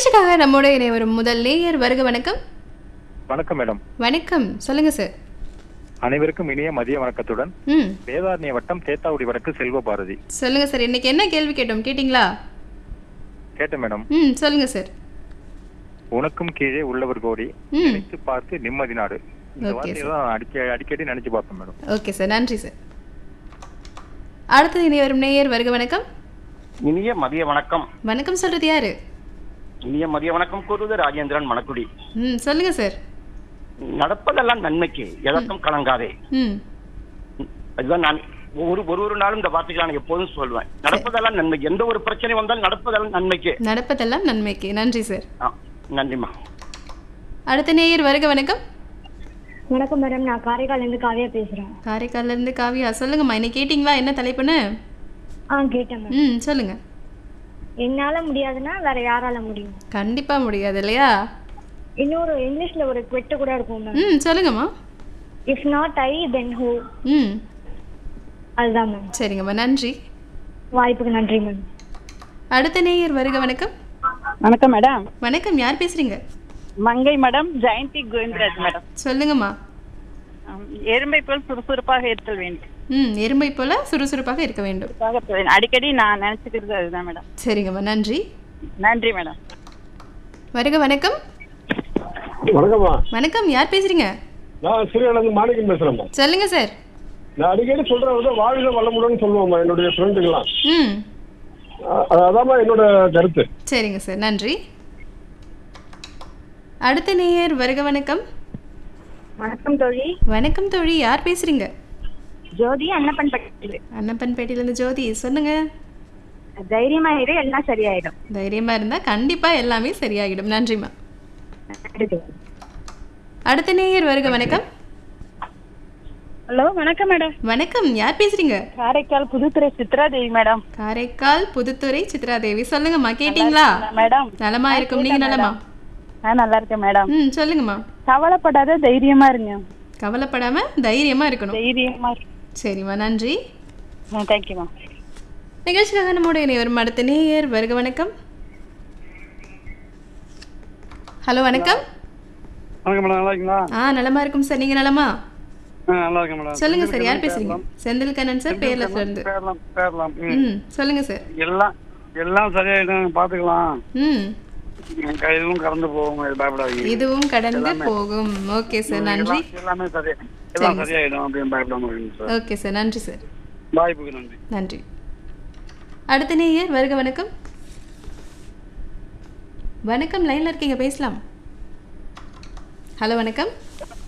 நிகழ்ச்சிக்காக நம்மோட இணை வரும் முதல் நேயர் வருக வணக்கம் வணக்கம் மேடம் வணக்கம் சொல்லுங்க சார் அனைவருக்கும் இனிய மதிய வணக்கத்துடன் ம் வேதாரண்ய வட்டம் தேத்தாவுடி வடக்கு செல்வ பாரதி சொல்லுங்க சார் இன்னைக்கு என்ன கேள்வி கேட்டோம் கேட்டிங்களா கேட்டேன் மேடம் ம் சொல்லுங்க சார் உனக்கும் கீழே உள்ளவர் கோடி ம் நினைத்து பார்த்து நிம்மதி நாடு இந்த Okay, வார்த்தையை தான் அடிக்க அடிக்கடி நினைச்சு பார்ப்பேன் மேடம் ஓகே சார் நன்றி சார் அடுத்தது இனி வரும் நேயர் வருக வணக்கம் இனிய மதிய வணக்கம் வணக்கம் சொல்றது யாரு இனிய மதிய வணக்கம் கூறுவது ராஜேந்திரன் மணக்குடி ம் சொல்லுங்க சார் நடப்பதெல்லாம் நன்மைக்கு எதற்கும் கலங்காதே ம் அதுதான் நான் ஒரு ஒரு ஒரு நாளும் இந்த வார்த்தைகளை நான் எப்போதும் சொல்வேன் நடப்பதெல்லாம் நன்மைக்கு எந்த ஒரு பிரச்சனை வந்தாலும் நடப்பதெல்லாம் நன்மைக்கு நடப்பதெல்லாம் நன்மைக்கு நன்றி சார் ஆ, நன்றிம்மா அடுத்த நேயர் வருக வணக்கம் வணக்கம் மேடம் நான் காரைக்கால்லேருந்து காவியா பேசுகிறேன் காரைக்கால்ல இருந்து காவியா சொல்லுங்கம்மா இன்னைக்கு கேட்டிங்களா என்ன தலைப்புன்னு ஆ கேட்டேன் மேம் ம் சொல்லுங்க என்னால் முடியாதுன்னா வேற யாரால முடியும் கண்டிப்பா முடியாது இல்லையா இன்னொரு இங்கிலீஷில் ஒரு quote கூட இருக்கும் மேம் ம் சொல்லுங்கம்மா if not I then who ம் அதுதான் மேம் சரிங்கம்மா நன்றி வாய்ப்புக்கு நன்றி மேம் அடுத்த நேயர் வருக வணக்கம் வணக்கம் மேடம் வணக்கம் யார் பேசுறீங்க மங்கை மேடம் ஜெயந்தி கோவிந்தராஜ் மேடம் சொல்லுங்கம்மா ஆம், எறும்பை போல் சுறுசுறுப்பாக இருத்தல் வேண்டும் ம் எறும்பை போல சுறுசுறுப்பாக இருக்க வேண்டும் சுறுசுறுப்பாக இருத்தல் வேண்டும். அடிக்கடி நான் நினைச்சுக்கிறது அதுதான் மேடம் சரிங்கம்மா நன்றி நன்றி மேடம் வருக வணக்கம் வணக்கம்மா வணக்கம் யார் பேசுறீங்க நான் சிறுவனந்து மாணிக்கம் பேசுறேம்மா சொல்லுங்க சார் நான் அடிக்கடி சொல்றது வந்து வாழ்க வளமுடன் சொல்லுவோம்மா என்னுடைய ஃப்ரெண்டுங்களாம் ம் அதாம்மா என்னோட கருத்து சரிங்க சார் நன்றி அடுத்த நேயர் வருக வணக்கம் வணக்கம் தோழி வணக்கம் தோழி யார் பேசுறீங்க ஜோதி அன்னப்பன் பக்கத்தில் அன்னப்பன்பேட்டையிலேருந்து ஜோதி சொல்லுங்க தைரியமா இரு எல்லாம் சரியாயிடும் தைரியமா இருந்தா கண்டிப்பா எல்லாமே சரியாகிடும் நன்றிம்மா அடுத்த நேயர் வருக வணக்கம் ஹலோ வணக்கம் மேடம் வணக்கம் யார் பேசுறீங்க காரைக்கால் புதுத்துறை சித்ரா தேவி மேடம் காரைக்கால் புதுத்துறை சித்ரா தேவி சொல்லுங்கம்மா கேட்டிங்களா மேடம் நலமா இருக்கும் நீங்க நலமா நான் நல்லா இருக்கேன் மேடம் ம் சொல்லுங்கம்மா கவலைப்படாத தைரியமா இருங்க கவலைப்படாம தைரியமா இருக்கணும் தைரியமா சரிம்மா நன்றி தேங்க்யூமா நிகழ்ச்சிக்காக நம்முடைய இணையவரும் அடுத்த நேயர் வருக வணக்கம் ஹலோ வணக்கம் வணக்கம் மேடம் நல்லா இருக்கீங்களா ஆ நலமா இருக்கும் சார் நீங்க நலமா ஆ நல்லா இருக்கேன் மேடம் சொல்லுங்க சார் யார் பேசுறீங்க செந்தில் கண்ணன் சார் பேர்லஸ்ல இருந்து பேரலாம் பேரலாம் ம். ம் சொல்லுங்க சார் எல்லாம் எல்லாம் சரியாயிடும் பாத்துக்கலாம் ம் இதுவும் கடந்து போகும் இது பயப்படாதீங்க இதுவும் கடந்து போகும் ஓகே சார் நன்றி எல்லாம் எல்லாமே சரி எல்லாம் சரியாயிடும் அப்படின்னு பயப்படாம இருக்கீங்க சார் ஓகே சார் நன்றி சார் வாய்ப்புக்கு நன்றி நன்றி அடுத்த நேயர் வருக வணக்கம் வணக்கம் லைன்ல இருக்கீங்க பேசலாம் ஹலோ வணக்கம்